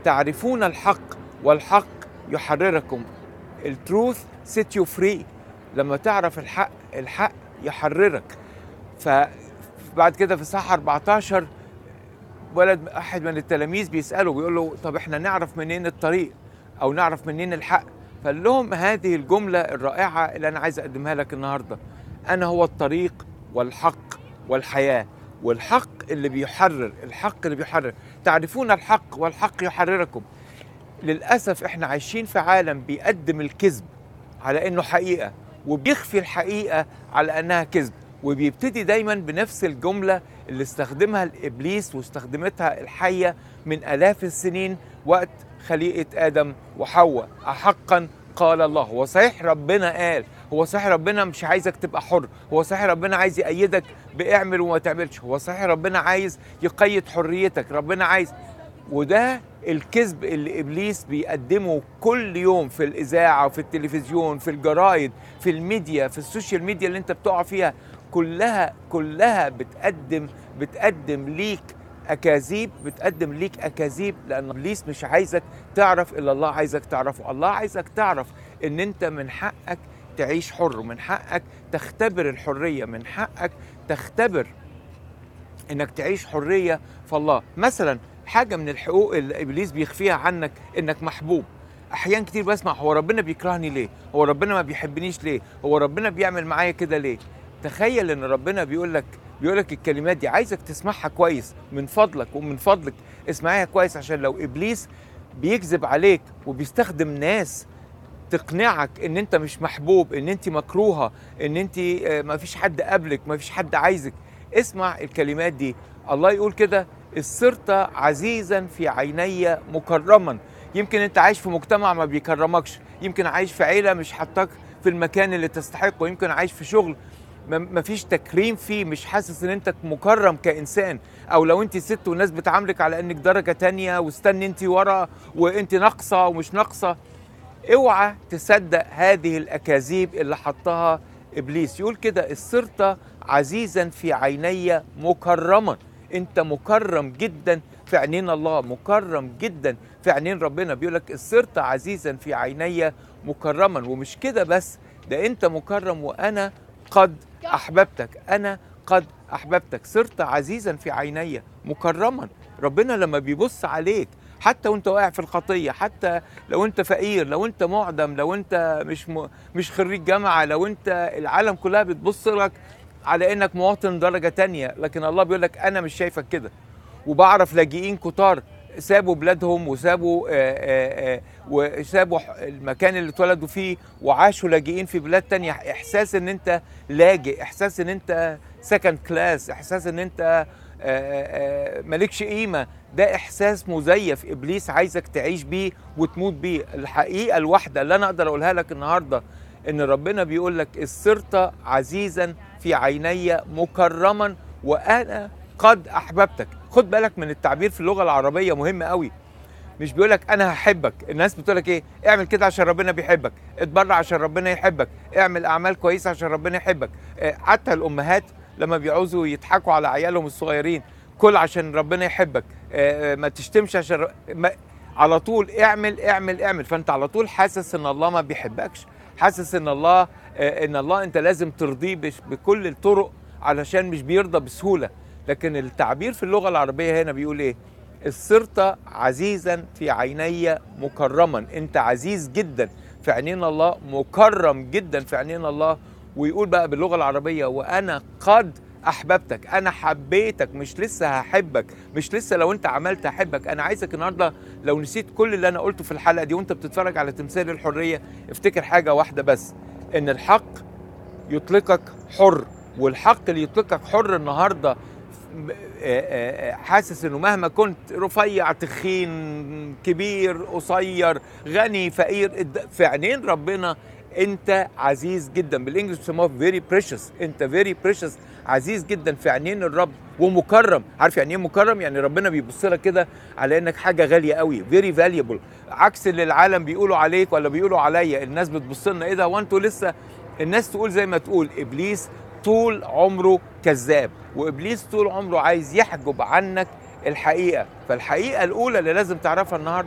تعرفون الحق والحق يحرركم التروث سيت يو فري لما تعرف الحق الحق يحررك فبعد كده في الصحة 14 ولد احد من التلاميذ بيساله بيقول له طب احنا نعرف منين الطريق او نعرف منين الحق فقال لهم هذه الجمله الرائعه اللي انا عايز اقدمها لك النهارده انا هو الطريق والحق والحياه والحق اللي بيحرر الحق اللي بيحرر تعرفون الحق والحق يحرركم للاسف احنا عايشين في عالم بيقدم الكذب على انه حقيقه وبيخفي الحقيقه على انها كذب وبيبتدي دايما بنفس الجمله اللي استخدمها الابليس واستخدمتها الحيه من الاف السنين وقت خليقه ادم وحواء احقا قال الله هو صحيح ربنا قال هو صحيح ربنا مش عايزك تبقى حر هو صحيح ربنا عايز يأيدك باعمل وما تعملش هو صحيح ربنا عايز يقيد حريتك ربنا عايز وده الكذب اللي ابليس بيقدمه كل يوم في الاذاعه وفي التلفزيون في الجرايد في الميديا في السوشيال ميديا اللي انت بتقع فيها كلها كلها بتقدم بتقدم ليك اكاذيب بتقدم ليك اكاذيب لان ابليس مش عايزك تعرف الا الله عايزك تعرفه الله عايزك تعرف ان انت من حقك تعيش حر ومن حقك تختبر الحريه من حقك تختبر انك تعيش حريه في الله مثلا حاجه من الحقوق اللي ابليس بيخفيها عنك انك محبوب احيان كتير بسمع هو ربنا بيكرهني ليه هو ربنا ما بيحبنيش ليه هو ربنا بيعمل معايا كده ليه تخيل ان ربنا بيقول لك بيقول لك الكلمات دي عايزك تسمعها كويس من فضلك ومن فضلك اسمعيها كويس عشان لو ابليس بيكذب عليك وبيستخدم ناس تقنعك ان انت مش محبوب ان انت مكروهه ان انت ما فيش حد قبلك ما فيش حد عايزك اسمع الكلمات دي الله يقول كده الصرت عزيزا في عيني مكرما يمكن انت عايش في مجتمع ما بيكرمكش يمكن عايش في عيله مش حطاك في المكان اللي تستحقه يمكن عايش في شغل ما فيش تكريم فيه مش حاسس ان انت مكرم كانسان او لو انت ست والناس بتعاملك على انك درجه تانية واستني انت ورا وانت ناقصه ومش ناقصه اوعى تصدق هذه الاكاذيب اللي حطها ابليس يقول كده الصرت عزيزا في عيني مكرما انت مكرم جدا في عينين الله مكرم جدا في عينين ربنا بيقول لك صرت عزيزا في عيني مكرما ومش كده بس ده انت مكرم وانا قد احببتك انا قد احببتك صرت عزيزا في عيني مكرما ربنا لما بيبص عليك حتى وانت واقع في الخطيه حتى لو انت فقير لو انت معدم لو انت مش م... مش خريج جامعه لو انت العالم كلها بتبص لك على انك مواطن درجه تانية لكن الله بيقول لك انا مش شايفك كده وبعرف لاجئين كتار سابوا بلادهم وسابوا آآ آآ وسابوا المكان اللي اتولدوا فيه وعاشوا لاجئين في بلاد تانية احساس ان انت لاجئ احساس ان انت سكند كلاس احساس ان انت آآ مالكش قيمه ده احساس مزيف ابليس عايزك تعيش بيه وتموت بيه الحقيقه الواحده اللي انا اقدر اقولها لك النهارده ان ربنا بيقول لك صرت عزيزا في عيني مكرما وانا قد احببتك خد بالك من التعبير في اللغه العربيه مهم قوي مش بيقول لك انا هحبك الناس بتقول لك ايه اعمل كده عشان ربنا بيحبك اتبرع عشان ربنا يحبك اعمل اعمال كويسه عشان ربنا يحبك حتى الامهات لما بيعوزوا يضحكوا على عيالهم الصغيرين كل عشان ربنا يحبك ما تشتمش عشان ر... ما... على طول اعمل اعمل اعمل فانت على طول حاسس ان الله ما بيحبكش حاسس ان الله ان الله انت لازم ترضيه بكل الطرق علشان مش بيرضى بسهوله لكن التعبير في اللغه العربيه هنا بيقول ايه صرت عزيزا في عيني مكرما انت عزيز جدا في عينين الله مكرم جدا في عينين الله ويقول بقى باللغه العربيه وانا قد احببتك انا حبيتك مش لسه هحبك مش لسه لو انت عملت احبك انا عايزك النهارده لو نسيت كل اللي انا قلته في الحلقه دي وانت بتتفرج على تمثال الحريه افتكر حاجه واحده بس ان الحق يطلقك حر والحق اللي يطلقك حر النهارده حاسس انه مهما كنت رفيع تخين كبير قصير غني فقير في عينين ربنا انت عزيز جدا بالانجلش بيسموها فيري بريشس انت فيري بريشس عزيز جدا في عينين الرب ومكرم عارف يعني ايه مكرم يعني ربنا بيبص لك كده على انك حاجه غاليه قوي فيري فاليبل عكس اللي العالم بيقولوا عليك ولا بيقولوا عليا الناس بتبص لنا ايه ده وانتوا لسه الناس تقول زي ما تقول ابليس طول عمره كذاب وابليس طول عمره عايز يحجب عنك الحقيقه فالحقيقه الاولى اللي لازم تعرفها النهارده